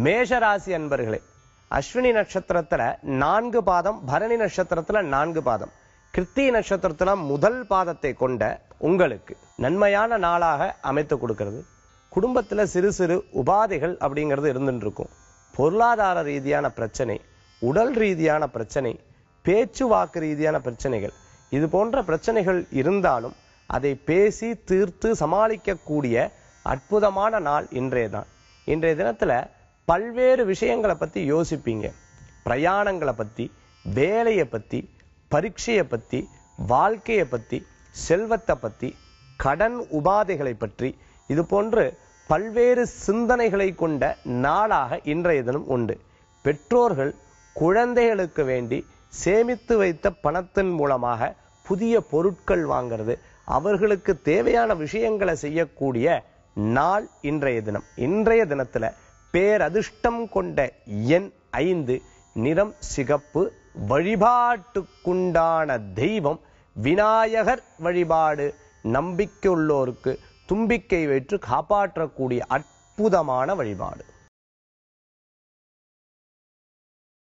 மேஷராசி அன்பர்களே அஸ்வினி நட்சத்திரத்துல நான்கு பாதம் பரணி நட்சத்திரத்துல நான்கு பாதம் கிருத்தி நட்சத்திரத்துல முதல் பாதத்தை கொண்ட உங்களுக்கு நன்மையான நாளாக அமைத்து கொடுக்கிறது குடும்பத்துல சிறு சிறு உபாதைகள் அப்படிங்கிறது இருந்துட்டு இருக்கும் பொருளாதார ரீதியான பிரச்சனை உடல் ரீதியான பிரச்சனை பேச்சுவாக்கு ரீதியான பிரச்சனைகள் இது போன்ற பிரச்சனைகள் இருந்தாலும் அதை பேசி தீர்த்து சமாளிக்கக்கூடிய அற்புதமான நாள் இன்றைய தான் இன்றைய தினத்துல பல்வேறு விஷயங்களை பத்தி யோசிப்பீங்க பிரயாணங்களை பத்தி வேலையை பத்தி பரீட்சையை பத்தி வாழ்க்கையை பத்தி செல்வத்தை பத்தி கடன் உபாதைகளை பற்றி இது போன்று பல்வேறு சிந்தனைகளை கொண்ட நாளாக இன்றைய தினம் உண்டு பெற்றோர்கள் குழந்தைகளுக்கு வேண்டி சேமித்து வைத்த பணத்தின் மூலமாக புதிய பொருட்கள் வாங்கிறது அவர்களுக்கு தேவையான விஷயங்களை செய்யக்கூடிய நாள் இன்றைய தினம் இன்றைய தினத்துல பேரதிர்ஷ்டம் கொண்ட எண் ஐந்து நிறம் சிகப்பு வழிபாட்டுக்குண்டான தெய்வம் விநாயகர் வழிபாடு நம்பிக்கையுள்ளோருக்கு தும்பிக்கை வைத்து காப்பாற்றக்கூடிய அற்புதமான வழிபாடு